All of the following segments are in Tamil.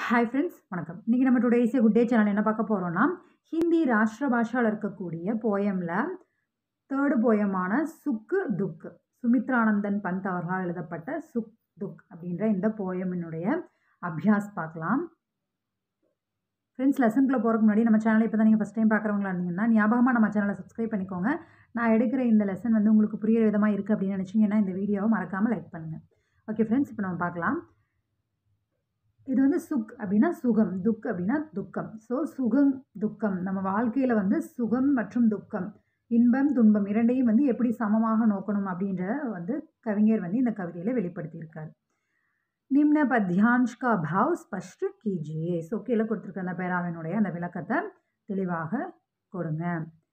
ஹாய் ஃப்ரெண்ட்ஸ் வணக்கம் இன்றைக்கி நம்ம today is good day channel என்ன பார்க்க போகிறோம்னா ஹிந்தி ராஷ்டிர பாஷாவில் இருக்கக்கூடிய போயமில் தேர்டு போயமான சுக்கு துக்கு சுமித்ரானந்தன் பந்த் அவர்களால் எழுதப்பட்ட சுக் துக் அப்படின்ற இந்த போயமினுடைய அபியாஸ் பார்க்கலாம் ஃப்ரெண்ட்ஸ் லெசனுக்குள்ள போகிறதுக்கு முன்னாடி நம்ம சேனலை இப்போ தான் நீங்கள் ஃபஸ்ட் டைம் பார்க்குறவங்களா இருந்தீங்கன்னா ஞாபகமாக நம்ம சேனலை சப்ஸ்கிரைப் பண்ணிக்கோங்க நான் எடுக்கிற இந்த லெசன் வந்து உங்களுக்கு புரியிற விதமாக இருக்குது அப்படின்னு நினச்சிங்கன்னா இந்த வீடியோவை மறக்காமல் லைக் பண்ணுங்கள் ஓகே ஃப்ரெண்ட்ஸ் இப்போ நம்ம பார்க்கலாம் இது வந்து சுக் அப்படின்னா சுகம் துக் அப்படின்னா துக்கம் ஸோ சுகம் துக்கம் நம்ம வாழ்க்கையில் வந்து சுகம் மற்றும் துக்கம் இன்பம் துன்பம் இரண்டையும் வந்து எப்படி சமமாக நோக்கணும் அப்படின்ற வந்து கவிஞர் வந்து இந்த கவிதையில் வெளிப்படுத்தியிருக்கார் நிம்ன பத்யான்ஷ் கா பாவ் ஸ்பஷ்ட கீஜியே ஸோ கீழே கொடுத்துருக்க அந்த பேராவினுடைய அந்த விளக்கத்தை தெளிவாக கொடுங்க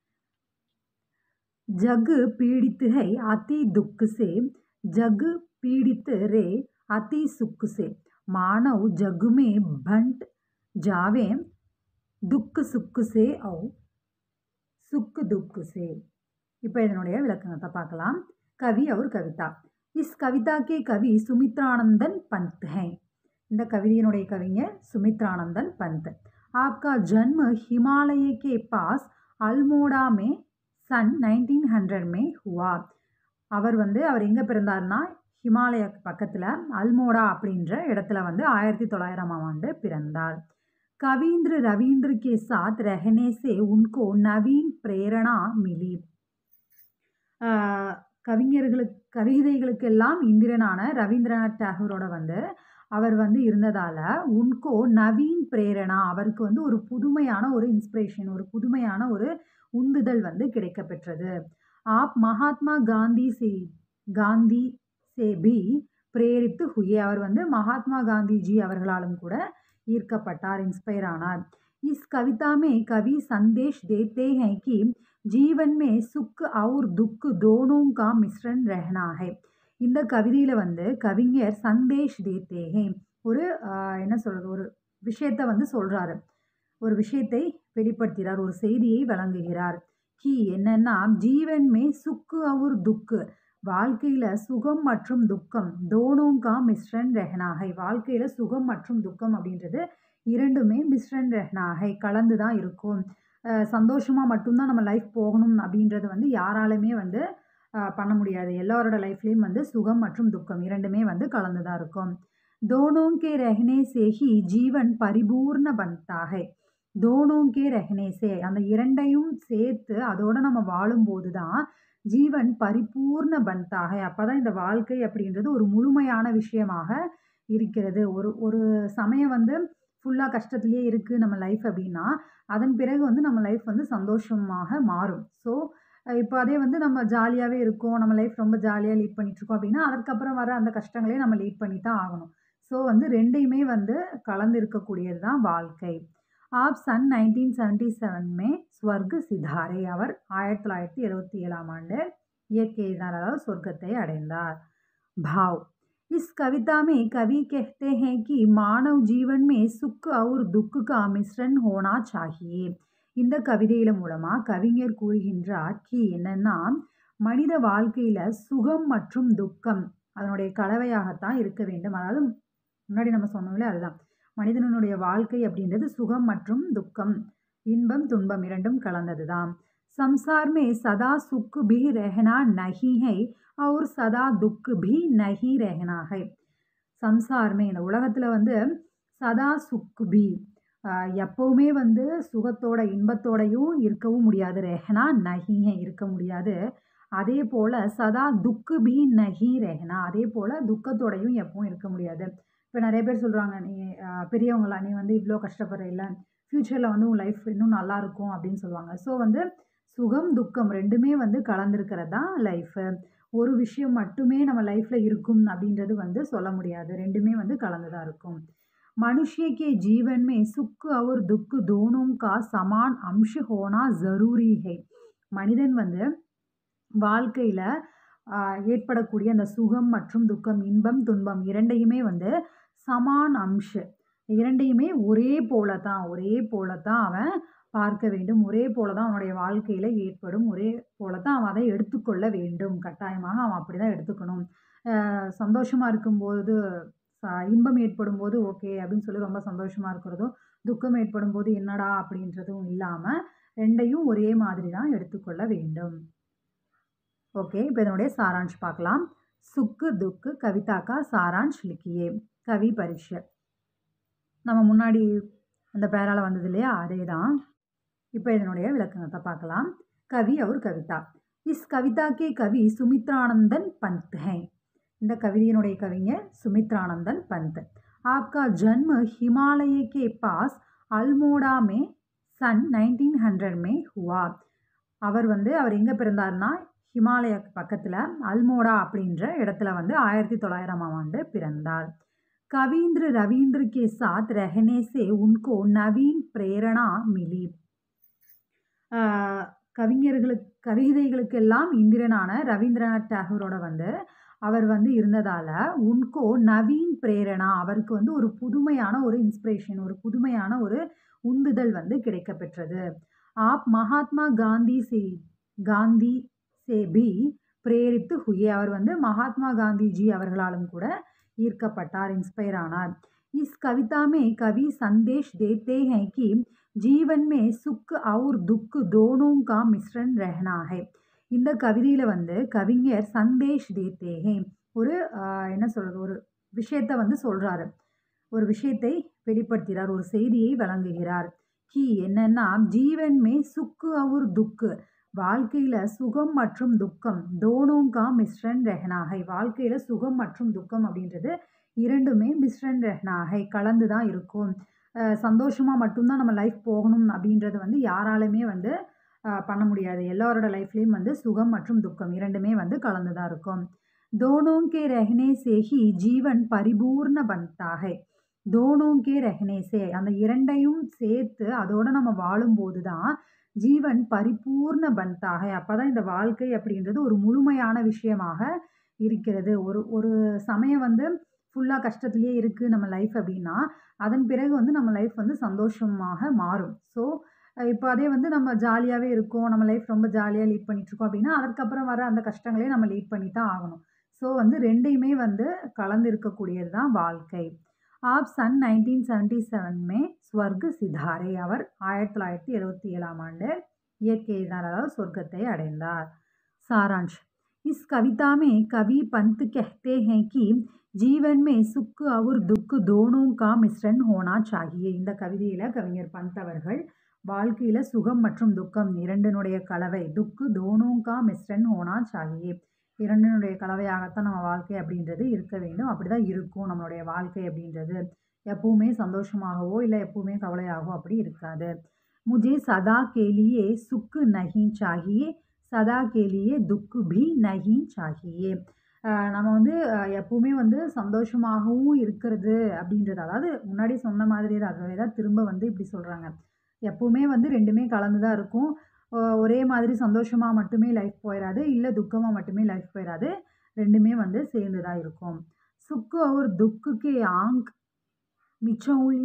ஜகு पीड़ित है अति दुख से जग पीड़ित रे अति सुख से मानव जग में बंट जावे दुख सुख से औ सुख दुख से இப்போ இதனுடைய விளக்கத்தை பார்க்கலாம் கவி और கவிதா இஸ் கவிதா கே கவி சுமித்ரானந்தன் பந்த் है இந்த கவிதையினுடைய கவிஞர் சுமித்ரானந்தன் பந்த் आपका जन्म हिमालय के पास अल्मोड़ा में சன் நைன்டீன் ஹண்ட்ரட் மே ஹுவா அவர் வந்து அவர் எங்கே பிறந்தார்னா ஹிமாலய பக்கத்தில் அல்மோடா அப்படின்ற இடத்துல வந்து ஆயிரத்தி தொள்ளாயிரமாம் ஆண்டு பிறந்தார் கவீந்திர ரவீந்திர கே சாத் ரஹனே சே உன்கோ நவீன் பிரேரணா மிலி கவிஞர்களுக்கு கவிதைகளுக்கெல்லாம் இந்திரனான ரவீந்திரநாத் டாகூரோட வந்து அவர் வந்து இருந்ததால் உன்கோ நவீன் பிரேரணா அவருக்கு வந்து ஒரு புதுமையான ஒரு இன்ஸ்பிரேஷன் ஒரு புதுமையான ஒரு உந்துதல் வந்து கிடைக்கப்பெற்றது ஆப் மகாத்மா காந்தி சே காந்தி சே பி பிரேரித்து ஹுயே அவர் வந்து மகாத்மா காந்திஜி அவர்களாலும் கூட ஈர்க்கப்பட்டார் இன்ஸ்பயர் ஆனார் இஸ் கவிதா மே கவி சந்தேஷ் தேத்தே ஹை கி ஜீவன் மே சுக் அவுர் துக் தோனோं का मिश्रण रहना है இந்த கவிதையில் வந்து கவிஞர் சந்தேஷ் தேத்தே ஹே ஒரு என்ன சொல்கிறது ஒரு விஷயத்தை வந்து சொல்கிறாரு ஒரு விஷயத்தை வெளிப்படுத்துகிறார் ஒரு செய்தியை வழங்குகிறார் கி என்னன்னா ஜீவன் மே சுக்கு அவுர் துக்கு வாழ்க்கையில் சுகம் மற்றும் துக்கம் தோனோங்கா மிஸ்ரன் ரெஹனாகை வாழ்க்கையில் சுகம் மற்றும் துக்கம் அப்படின்றது இரண்டுமே மிஸ்ரன் ரெஹனாகை கலந்து தான் இருக்கும் சந்தோஷமாக மட்டும்தான் நம்ம லைஃப் போகணும் அப்படின்றது வந்து யாராலுமே வந்து பண்ண முடியாது எல்லாரோட லைஃப்லேயும் வந்து சுகம் மற்றும் துக்கம் இரண்டுமே வந்து கலந்து தான் இருக்கும் தோனோங்கே ரெஹனே சேஹி ஜீவன் பரிபூர்ண பந்தாகை தோனோங்கே ரெஹனேசே அந்த இரண்டையும் சேர்த்து அதோடு நம்ம வாழும்போது தான் ஜீவன் பரிபூர்ண பந்தாக அப்போ தான் இந்த வாழ்க்கை அப்படின்றது ஒரு முழுமையான விஷயமாக இருக்கிறது ஒரு ஒரு சமயம் வந்து ஃபுல்லாக கஷ்டத்துலேயே இருக்குது நம்ம லைஃப் அப்படின்னா அதன் பிறகு வந்து நம்ம லைஃப் வந்து சந்தோஷமாக மாறும் ஸோ இப்போ அதே வந்து நம்ம ஜாலியாகவே இருக்கோம் நம்ம லைஃப் ரொம்ப ஜாலியாக லீட் பண்ணிகிட்ருக்கோம் அப்படின்னா அதுக்கப்புறம் வர அந்த கஷ்டங்களையும் நம்ம லீட் பண்ணி தான் ஆகணும் ஸோ வந்து ரெண்டையுமே வந்து கலந்து இருக்கக்கூடியது தான் வாழ்க்கை ஆப் சன் நைன்டீன் செவன்டி செவன் மே ஸ்வர்க் சிதாரே அவர் ஆயிரத்தி தொள்ளாயிரத்தி எழுபத்தி ஏழாம் ஆண்டு இயற்கை எய்தினார் அதாவது சொர்க்கத்தை அடைந்தார் भाव इस कविता में कवि कहते हैं कि मानव जीवन में सुख और दुख का मिश्रण होना चाहिए இந்த கவிதையில் மூலமாக கவிஞர் கூறுகின்றார் கி என்னன்னா மனித வாழ்க்கையில் சுகம் மற்றும் துக்கம் அதனுடைய கலவையாகத்தான் இருக்க வேண்டும் அதாவது முன்னாடி நம்ம சொன்னோம்ல அதுதான் மனிதனுடைய வாழ்க்கை அப்படின்றது சுகம் மற்றும் துக்கம் இன்பம் துன்பம் இரண்டும் கலந்தது தான் संसार में सदा सुख भी रहना नहीं है और सदा दुख भी नहीं रहना है சம்சார் மே இந்த உலகத்தில் வந்து சதா சுக் பி எப்போவுமே வந்து சுகத்தோட இன்பத்தோடையும் இருக்கவும் முடியாது ரெஹனா நஹிஹ இருக்க முடியாது அதே போல் சதா துக்கு பி நஹி ரெஹனா அதே போல் துக்கத்தோடையும் எப்பவும் இருக்க முடியாது இப்போ நிறைய பேர் சொல்கிறாங்க நீ பெரியவங்களா நீ வந்து இவ்வளோ கஷ்டப்படுற இல்லை ஃப்யூச்சரில் வந்து உன் லைஃப் இன்னும் நல்லா இருக்கும் அப்படின்னு சொல்லுவாங்க ஸோ வந்து சுகம் துக்கம் ரெண்டுமே வந்து கலந்துருக்கிறது தான் லைஃபு ஒரு விஷயம் மட்டுமே நம்ம லைஃப்பில் இருக்கும் அப்படின்றது வந்து சொல்ல முடியாது ரெண்டுமே வந்து கலந்து தான் இருக்கும் मनुष्य के जीवन में सुख और दुख दोनों का समान अंश होना ज़रूरी है மனிதன் வந்து வாழ்க்கையில் ஏற்படக்கூடிய அந்த சுகம் மற்றும் துக்கம் இன்பம் துன்பம் இரண்டையுமே வந்து சமான் அம்ஷ இரண்டையுமே ஒரே போல தான் ஒரே போல தான் அவன் பார்க்க வேண்டும் ஒரே போல தான் அவனுடைய வாழ்க்கையில் ஏற்படும் ஒரே போல தான் அவன் அதை எடுத்துக்கொள்ள வேண்டும் கட்டாயமாக அவன் அப்படி தான் எடுத்துக்கணும் சந்தோஷமாக இருக்கும்போது ச இன்பம் ஏற்படும்போது ஓகே அப்படின்னு சொல்லி ரொம்ப சந்தோஷமா இருக்கிறதும், துக்கம் ஏற்படும்போது என்னடா அப்படின்றதும் இல்லாம 2யும் ஒரே மாதிரி தான் எடுத்துக்கொள்ள வேண்டும். ஓகே. இப்ப இதனுடைய சாராம்ஷ் பார்க்கலாம். சுக்கு, துக்கு கவிதா கா சாராம்ஷ் லிखिए கவி பரிஷத். நம்ம முன்னாடி அந்த பேரால வந்தது இல்லையா? அதேதான். இப்ப இதனுடைய விளக்கத்த பார்க்கலாம். கவி और கவிதா. इस कविता के कवि सुमित्रानंदन पंत हैं. இந்த கவிதையினுடைய கவிஞர் सुमित्रानंदन पंत. आपका जन्म हिमालय के पास अल्मोड़ा में सन 1900 में हुआ. அவர் வந்து அவர் எங்க பிறந்தார்னா, ஹிமாலயாக்கு பக்கத்துல அல்மோடா அப்படின்ற இடத்துல வந்து 1900ஆம் ஆண்டு பிறந்தார். कवींद्र रवींद्र के साथ रहने से उनको नवीन प्रेरणा मिली. ஆ கவிஞர்களுக்கு கவிதைகளுக்கெல்லாம் இந்திரனான ரவீந்திரநாத் டாகூரோட வந்து அவர் வந்து இருந்ததால, உன்கோ நவீன் பிரேரணா அவருக்கு வந்து ஒரு புதுமையான ஒரு இன்ஸ்பிரேஷன் ஒரு புதுமையான ஒரு உந்துதல் வந்து கிடைக்கப் பெற்றது. आप महात्मा गांधी से गांधी से भी प्रेरित हुए. அவர் வந்து மகாத்மா காந்திஜி அவர்களாலும் கூட ஈர்க்கப்பட்டார், இன்ஸ்பயர் ஆனார். इस कविता में कवि संदेश देते हैं कि जीवन में सुख और दुख दोनों का मिश्रण रहना है. இந்த கவிதையில வந்து கவிஞர் சந்தேஷ் தேத்தே ஹே ஒரு அ என்ன சொல்றது? ஒரு விஷயத்த வந்து சொல்றாரு. ஒரு விஷயத்தை வெளிப்படுத்துகிறார். ஒரு செய்தியை வழங்குகிறார். कि என்னன்னா जीवन में सुख और दुख வாழ்க்கையில சுகம் மற்றும் துக்கம் दोनों का मिश्रण रहना है. வாழ்க்கையில சுகம் மற்றும் துக்கம் அப்படின்றது 2மே मिश्रण रहना है. கலந்து தான் இருக்கும். அ சந்தோஷமா மட்டும் தான் நம்ம லைஃப் போகணும் அப்படின்றது வந்து யாராலுமே வந்து அ பண்ண முடியாது. எல்லாரோட லைஃப்லயும் வந்து சுகம் மற்றும் துக்கம் 2மே வந்து கலந்து தான் இருக்கும். दोनों के रहने से ही जीवन परिपूर्ण बनता है. दोनों के रहने से அந்த 2யும் சேர்த்து அதோட நம்ம வாழும்போது தான் ஜீவன் பரிபூர்ண பன்தா ஹை. அப்பதான் இந்த வாழ்க்கை அப்படின்றது ஒரு முழுமையான விஷயமாக இருக்கிறது. ஒரு ஒரு சமயம் வந்து ஃபுல்லா கஷ்டத்திலேயே இருக்கு நம்ம லைஃப் அப்படின்னா, அதன் பிறகு வந்து நம்ம லைஃப் வந்து சந்தோஷமாக மாறும். ஸோ இப்ப அதே வந்து நம்ம ஜாலியாவே இருக்கோம். நம்ம லைஃப் ரொம்ப ஜாலியா லீட் பண்ணிட்டுருக்கோம் அப்படின்னா, அதற்கப்புறம் வர அந்த கஷ்டங்களையும் நம்ம லீட் பண்ணி தான் ஆகணும். ஸோ வந்து 2யுமே வந்து கலந்து இருக்கக்கூடியது தான் வாழ்க்கை. आप सन 1977 में स्वर्ग सिधारे. அவர் 1977ஆம் ஆண்டு இயற்கை எய்தினார். அதாவது சொர்க்கத்தை அடைந்தார். सारांश इस कविता में कवि पंत कहते हैं कि जीवन में सुख और दुख दोनों का मिश्रण होना चाहिए. இந்த கவிதையில கவிஞர் பந்த் அவர்கள் வாழ்க்கையில சுகம் மற்றும் துக்கம் 2னுடைய கலவை துக்கு दोनों का मिश्रण होना चाहिए. 2னுடைய கலவையாகத்தான் நம்ம வாழ்க்கை அப்படின்றது இருக்க வேண்டும். அப்படிதான் இருக்கும் நம்மளுடைய வாழ்க்கை அப்படின்றது. எப்பவுமே சந்தோஷமாகவோ, இல்ல எப்பவுமே கவலையாகவோ அப்படி இருக்காது. मुझे सदा के लिए सुख नहीं चाहिए. सदा के लिए दुख भी नहीं चाहिए. அ நம்ம வந்து அ எப்பவுமே வந்து சந்தோஷமாகவும் இருக்கிறது அப்படின்றது அதாவது முன்னாடி சொன்ன மாதிரியே தான். அதே தான் திரும்ப வந்து இப்படி சொல்றாங்க. எப்பவுமே வந்து 2மே கலந்து தான் இருக்கும். ஒ ஒரே மாதிரி சந்தோஷமா மட்டுமே லைஃப் போயிராது. இல்ல துக்கமா மட்டுமே லைஃப் போயிராது. 2மே வந்து சேர்ந்து தான் இருக்கும். सुख और दुख के आंक मिचौली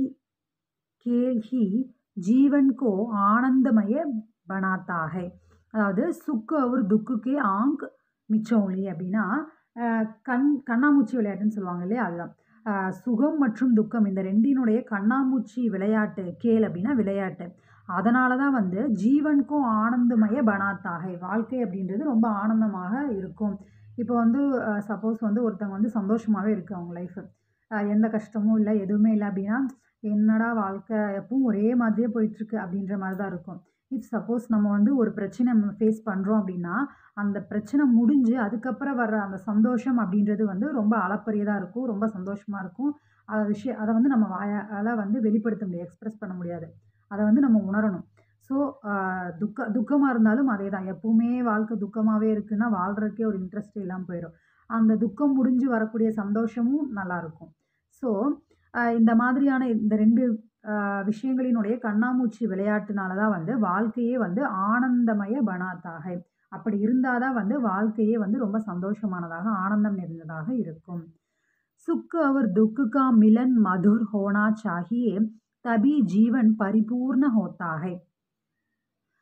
खेल ही जीवन को आनंदमय बनाता है. அதாவது சுக் और दुख के आंक मिचौली அப்படின்னா, அ கண் கண்ணாமூச்சி விளையாட்டுன்னு சொல்லுவாங்க இல்லையா? அதுதான். அ சுகம் மற்றும் துக்கம் இந்த 2னுடைய கண்ணாமூச்சி விளையாட்டு கேல் அப்படின்னா விளையாட்டு. அதனால தான் வந்து ஜீவன்கோ ஆனந்தமய பனாத்தா ஹை. வாழ்க்கை அப்படின்றது ரொம்ப ஆனந்தமாக இருக்கும். இப்போ வந்து அ சப்போஸ் வந்து ஒருத்தவங்க வந்து சந்தோஷமாவே இருக்கு அவங்க லைஃப். அ எந்த கஷ்டமும் இல்ல, எதுவுமே இல்ல அப்படின்னா, என்னடா வாழ்க்கை எப்பவும் ஒரே மாதிரியே போயிட்டுருக்கு அப்படின்ற மாரி தான் இருக்கும். இஃப் சப்போஸ் நம்ம வந்து ஒரு பிரச்சனை நம்ம ஃபேஸ் பண்றோம் அப்படின்னா, அந்த பிரச்சனை முடிஞ்சு அதுக்கப்புறம் வர்ற அந்த சந்தோஷம் அப்படின்றது வந்து ரொம்ப அளப்பரியதா இருக்கும். ரொம்ப சந்தோஷமா இருக்கும். அத விஷயம் அத வந்து நம்ம வாயால வந்து வெளிப்படுத்த முடியாது. எக்ஸ்பிரஸ் பண்ண முடியாது. அத வந்து நம்ம உணரணும். ஸோ அ துக்க துக்கமா இருந்தாலும் அதே தான். எப்பவுமே வாழ்க்கை துக்கமாவே இருக்குன்னா, வாழ்றதுக்கே ஒரு இன்ட்ரெஸ்ட்டே இல்லாம போயிரும். அந்த துக்கம் முடிஞ்சு வரக்கூடிய சந்தோஷமும் நல்லாருக்கும். ஸோ அ இந்த மாதிரியான இந்த 2 அ விஷயங்களினுடைய கண்ணாமூச்சி விளையாட்டுனால தான் வந்து வாழ்க்கையே வந்து ஆனந்தமய பனாத்தா ஹை. அப்படி இருந்தா தான் வந்து வாழ்க்கையே வந்து ரொம்ப சந்தோஷமானதாக, ஆனந்தம் நிறைந்ததாக இருக்கும். सुख और दुख का मिलन मधुर होना चाहिए. तभी जीवन परिपूर्ण होता है.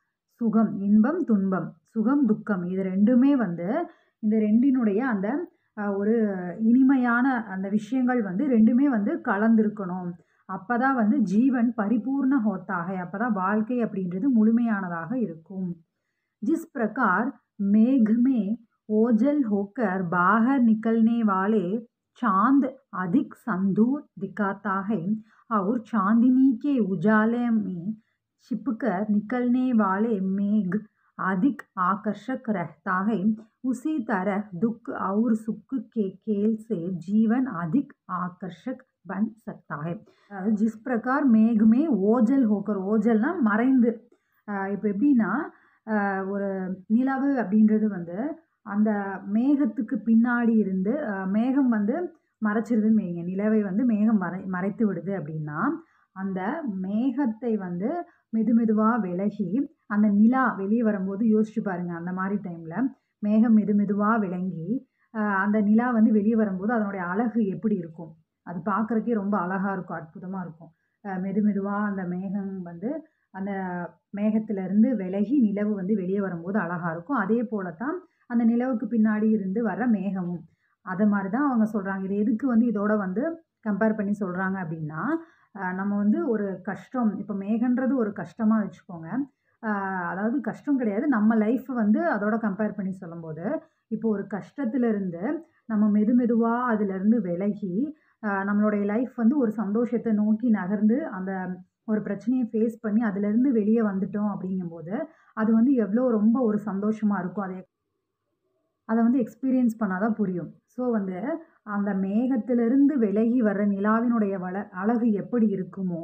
சுகம், இன்பம், துன்பம். சுகம், துக்கம் இது 2மே வந்து இந்த 2னுடைய அந்த ஒரு இனிமையான அந்த விஷயங்கள் வந்து ரெண்டுமே வந்து கலந்திருக்கணும் அப்போ தான் வந்து ஜீவன் பரிபூர்ண ஹோத்தாக அப்போ தான் வாழ்க்கை அப்படின்றது முழுமையானதாக இருக்கும் जिस प्रकार मेघ में ओझल होकर बाहर निकलने वाले चांद अधिक संदूर दिखाता है और चांदनी के उजाले में छिपकर निकलने वाले मेघ अधिक आकर्षक रहता है उसी तरह दुख और सुख के खेल से जीवन अधिक आकर्षक बन सकता है அதாவது जिस प्रकार मेघ में ओझल होकर ஓஜல்னா மறைந்து இப்போ எப்படின்னா ஆஹ் ஒரு நிலவு அப்படின்றது வந்து அந்த மேகத்துக்கு பின்னாடி இருந்து ஆஹ் மேகம் வந்து மறைச்சிருதுன்னு வைங்க நிலவை வந்து மேகம் மறை மறைத்து விடுது அப்படின்னா அந்த மேகத்தை வந்து மெது மெதுவாக விலகி அந்த நிலா வெளியே வரும்போது யோசிச்சு பாருங்க அந்த மாதிரி டைமில் மேகம் மெது மெதுவாக விளங்கி ஆஹ் அந்த நிலா வந்து வெளியே வரும்போது அதனுடைய அழகு எப்படி இருக்கும் அது பார்க்குறக்கே ரொம்ப அழகாக இருக்கும் அற்புதமாக இருக்கும் ஆஹ் மெது மெதுவாக அந்த மேகம் வந்து அந்த மேகத்திலிருந்து விலகி நிலவு வந்து வெளியே வரும்போது அழகாக இருக்கும் அதே போல தான் அந்த நிலவுக்கு பின்னாடி இருந்து வர மேகமும் அது மாதிரி தான் அவங்க சொல்கிறாங்க இது எதுக்கு வந்து இதோட வந்து கம்பேர் பண்ணி சொல்கிறாங்க அப்படின்னா ஆஹ் நம்ம வந்து ஒரு கஷ்டம் இப்போ மேகன்றது ஒரு கஷ்டமாக வச்சுக்கோங்க ஆஹ் அதாவது கஷ்டம் கிடையாது நம்ம லைஃப் வந்து அதோட கம்பேர் பண்ணி சொல்லும்போது இப்போ ஒரு கஷ்டத்துலேருந்து நம்ம மெது மெதுவாக அதுலேருந்து விலகி ஆஹ் நம்மளுடைய லைஃப் வந்து ஒரு சந்தோஷத்தை நோக்கி நகர்ந்து அந்த ஒரு பிரச்சனையை ஃபேஸ் பண்ணி அதுலேருந்து வெளியே வந்துட்டோம் அப்படிங்கும்போது அது வந்து எவ்வளோ ரொம்ப ஒரு சந்தோஷமாக இருக்கும் அதை அதை வந்து எக்ஸ்பீரியன்ஸ் பண்ணால் தான் புரியும் ஸோ வந்து அந்த மேகத்திலிருந்து விலகி வர்ற நிலாவினுடைய வள அழகு எப்படி இருக்குமோ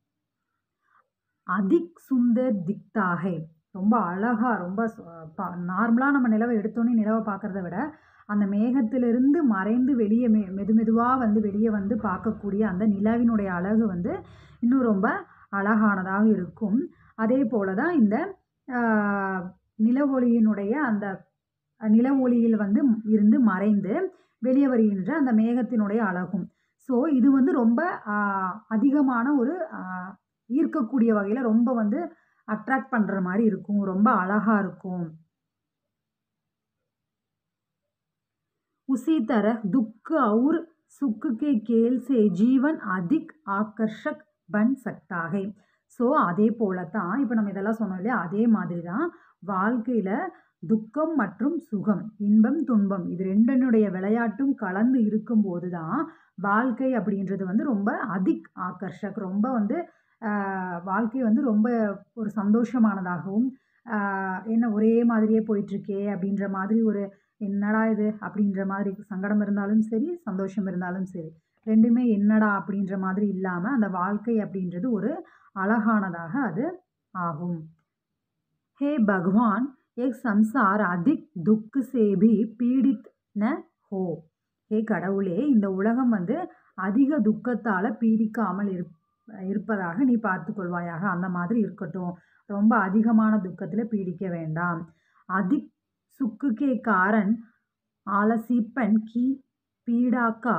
அதிக் சுந்தர் திக்தாகை ரொம்ப அழகாக ரொம்ப நார்மலாக நம்ம நிலவை எடுத்தோன்னே நிலவை பார்க்குறத விட அந்த மேகத்திலிருந்து மறைந்து வெளியே மெ மெது மெதுவாக வந்து வெளியே வந்து பார்க்கக்கூடிய அந்த நிலாவினுடைய அழகு வந்து இன்னும் ரொம்ப அழகானதாக இருக்கும் அதே போல தான் இந்த ஆஹ், நிலவொளியினுடைய அந்த நில ஒளியில் வந்து இருந்து மறைந்து வெளியே வருகின்ற அந்த மேகத்தினுடைய அழகும் ஸோ இது வந்து ரொம்ப ஆஹ், அதிகமான ஒரு ஆஹ், ஈர்க்கக்கூடிய வகையில் ரொம்ப வந்து அட்ராக்ட் பண்ணுற மாதிரி இருக்கும் ரொம்ப அழகாக இருக்கும் उसी तरह दुख और सुख के खेल से जीवन अधिक आकर्षक बन सकता है ஸோ அதே போல தான் இப்போ நம்ம இதெல்லாம் சொன்னோம் இல்லையா அதே மாதிரி தான் வாழ்க்கையில் துக்கம் மற்றும் சுகம் இன்பம் துன்பம் இது ரெண்டனுடைய விளையாட்டும் கலந்து இருக்கும்போது தான் வாழ்க்கை அப்படின்றது வந்து ரொம்ப அதிக் ஆகர்ஷக் ரொம்ப வந்து ஆஹ், வாழ்க்கை வந்து ரொம்ப ஒரு சந்தோஷமானதாகவும் ஆஹ், என்ன ஒரே மாதிரியே போயிட்டுருக்கே அப்படின்ற மாதிரி ஒரு என்னடா இது அப்படின்ற மாதிரி சங்கடம் இருந்தாலும் சரி சந்தோஷம் இருந்தாலும் சரி ரெண்டுமே என்னடா அப்படின்ற மாதிரி இல்லாமல் அந்த வாழ்க்கை அப்படின்றது ஒரு அழகானதாக அது ஆகும் हे भगवान एक संसार अधिक दुख से भी पीड़ित न हो ஹே கடவுளே இந்த உலகம் வந்து அதிக துக்கத்தால் பீடிக்காமல் இருப் இருப்பதாக நீ பார்த்து கொள்வாயாக அந்த மாதிரி இருக்கட்டும் ரொம்ப அதிகமான துக்கத்தில் பீடிக்க வேண்டாம் அதிக் சுக்கு கே காரன் ஆலசிப்பன் கி பீடாக்கா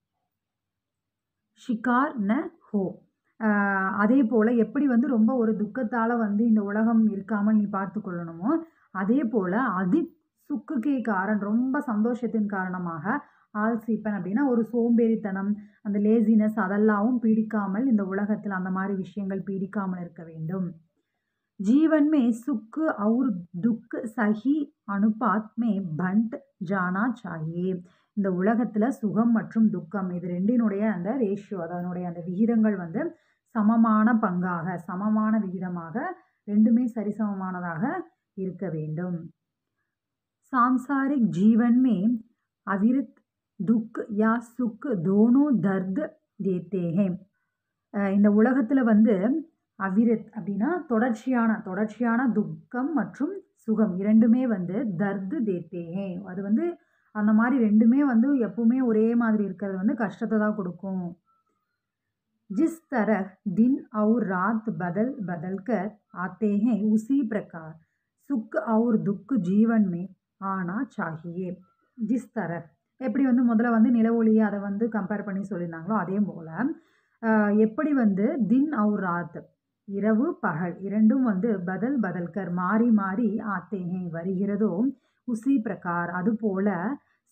ஷிகார் ந ஹோ ஆஹ் அதே போல் எப்படி வந்து ரொம்ப ஒரு துக்கத்தால் வந்து இந்த உலகம் இருக்காமல் நீ பார்த்து கொள்ளணுமோ அதே போல் அதி சுக்குக்கே காரன் ரொம்ப சந்தோஷத்தின் காரணமாக ஆல்சீப்பன் அப்படின்னா ஒரு சோம்பேறித்தனம் அந்த லேசினஸ் அதெல்லாமும் பீடிக்காமல் இந்த உலகத்தில் அந்த மாதிரி விஷயங்கள் பீடிக்காமல் இருக்க வேண்டும் जीवन में सुख और दुख सही अनुपात में बंट जाना चाहिए இந்த உலகத்தில் சுகம் மற்றும் துக்கம் இது ரெண்டினுடைய அந்த ரேஷியோ அதனுடைய அந்த விகிதங்கள் வந்து சமமான பங்காக சமமான விகிதமாக ரெண்டுமே சரிசமமானதாக இருக்க வேண்டும் सांसारिक जीवन में अविरत दुख या सुख दोनों दर्द देते हैं அஹ் இந்த உலகத்தில் வந்து அவிரத் அப்படின்னா தொடர்ச்சியான தொடர்ச்சியான துக்கம் மற்றும் சுகம் இரண்டுமே வந்து தர்து தேத்தேஹே அது வந்து அந்த மாதிரி ரெண்டுமே வந்து எப்பவுமே ஒரே மாதிரி இருக்கிறது வந்து கஷ்டத்தை தான் கொடுக்கும் जिस तरह दिन और रात बदल बदल कर आते हैं उसी प्रकार सुख और दुख जीवन में आना चाहिए जिस तरह எப்படி வந்து முதல்ல வந்து நில ஒளியை அதை வந்து கம்பேர் பண்ணி சொல்லியிருந்தாங்களோ அதே போல் எப்படி வந்து தின் அவுர் ராத் இரவு பகல் இரண்டும் வந்து பதல் பதல்கர் மாறி மாறி ஆத்தேஹே வருகிறதோ உசி பிரகார் அதுபோல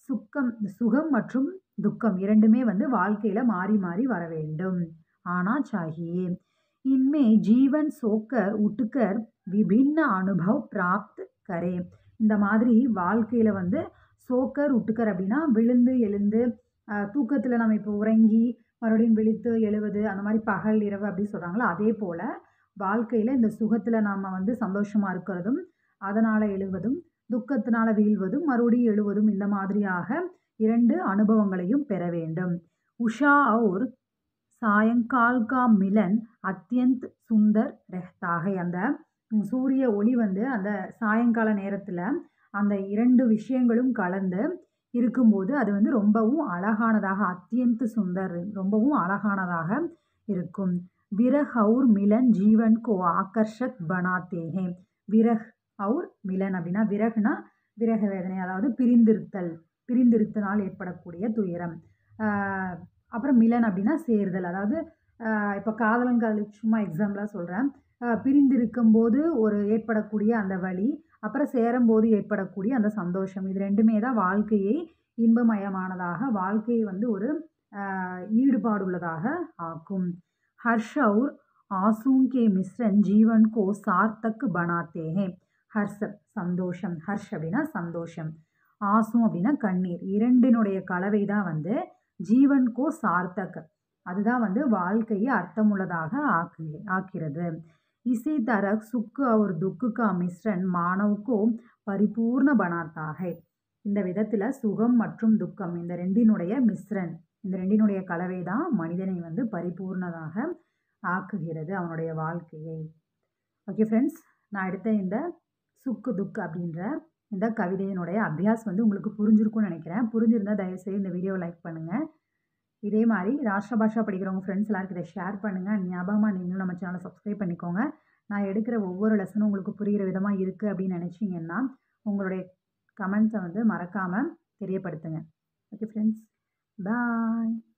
சுக்கம் சுகம் மற்றும் துக்கம் இரண்டுமே வந்து வாழ்க்கையில் மாறி மாறி வர வேண்டும் ஆனா சாகியே இன்மே ஜீவன் சோக்கர் உட்டுக்கர் விபின்ன அனுபவ் பிராப்த் கரே இந்த மாதிரி வாழ்க்கையில் வந்து சோக்கர் உட்டுக்கர் அப்படின்னா விழுந்து எழுந்து தூக்கத்தில் நம்ம இப்போ உறங்கி மறுபடியும் விழித்து எழுவது அந்த மாதிரி பகல் இரவு அப்படி சொல்கிறாங்களோ அதே போல் வாழ்க்கையில் இந்த சுகத்தில் நாம் வந்து சந்தோஷமாக இருக்கிறதும் அதனால் எழுவதும் துக்கத்தினால் வீழ்வதும் மறுபடியும் எழுவதும் இந்த மாதிரியாக இரண்டு அனுபவங்களையும் பெற வேண்டும் உஷா அவுர் சாயங்கால் கா மிலன் அத்தியந்த் சுந்தர் ரெஹ்தாக அந்த சூரிய ஒளி வந்து அந்த சாயங்கால நேரத்தில் அந்த இரண்டு விஷயங்களும் கலந்து இருக்கும்போது அது வந்து ரொம்பவும் அழகானதாக அத்தியந்த் சுந்தர் ரொம்பவும் அழகானதாக இருக்கும் விரஹ் அவுர் மிலன் ஜீவன் கோ ஆக்கர்ஷக் பனாத்தேஹே விரஹ் அவுர் மிலன் அப்படின்னா விரகுனா விரக வேதனை அதாவது பிரிந்திருத்தல் பிரிந்திருத்தனால் ஏற்படக்கூடிய துயரம் அப்புறம் மிலன் அப்படின்னா சேர்தல் அதாவது இப்போ காதலங்காதலி சும்மா எக்ஸாம்பிளாக சொல்கிறேன் பிரிந்திருக்கும் போது ஒரு ஏற்படக்கூடிய அந்த வழி அப்புறம் சேரும்போது ஏற்படக்கூடிய அந்த சந்தோஷம் இது ரெண்டுமே தான் வாழ்க்கையை இன்பமயமானதாக வாழ்க்கையை வந்து ஒரு ஈடுபாடுள்ளதாக ஆக்கும் ஹர்ஷ் அவுர் ஆசூன் கே மிஸ்ரன் ஜீவன் கோ சார்த்தக் பனாத்தே ஹே ஹர்ஷ சந்தோஷம் ஹர்ஷ் அப்படின்னா சந்தோஷம் ஆசும் அப்படின்னா கண்ணீர் இரண்டினுடைய கலவை தான் வந்து ஜீவன் கோ சார்த்தக் அதுதான் வந்து வாழ்க்கையை அர்த்தமுள்ளதாக ஆக்கு ஆக்கிறது இசை தரக் சுக்கு அவர் துக்கு கா மிஸ்ரன் மானவுக்கோ பரிபூர்ண பனாத்தாக இந்த விதத்தில் சுகம் மற்றும் துக்கம் இந்த ரெண்டினுடைய மிஸ்ரன் இந்த ரெண்டினுடைய கலவை தான் மனிதனை வந்து பரிபூர்ணதாக ஆக்குகிறது அவனுடைய வாழ்க்கையை ஓகே ஃப்ரெண்ட்ஸ் நான் எடுத்த இந்த சுக்கு துக்கு அப்படின்ற இந்த கவிதையினுடைய அபியாஸ் வந்து உங்களுக்கு புரிஞ்சிருக்கும்னு நினைக்கிறேன் புரிஞ்சிருந்தால் தயவுசெய்து இந்த வீடியோவை லைக் பண்ணுங்கள் இதே மாதிரி ராஷ்டிர பாஷா படிக்கிறவங்க ஃப்ரெண்ட்ஸ் எல்லாருக்கும் இதை ஷேர் பண்ணுங்கள் ஞாபகமாக நீங்களும் நம்ம சேனலை சப்ஸ்கிரைப் பண்ணிக்கோங்க நான் எடுக்கிற ஒவ்வொரு லெசனும் உங்களுக்கு புரிகிற விதமாக இருக்குது அப்படின்னு நினச்சிங்கன்னா உங்களுடைய கமெண்ட்ஸை வந்து மறக்காமல் தெரியப்படுத்துங்க ஓகே ஃப்ரெண்ட்ஸ் பாய்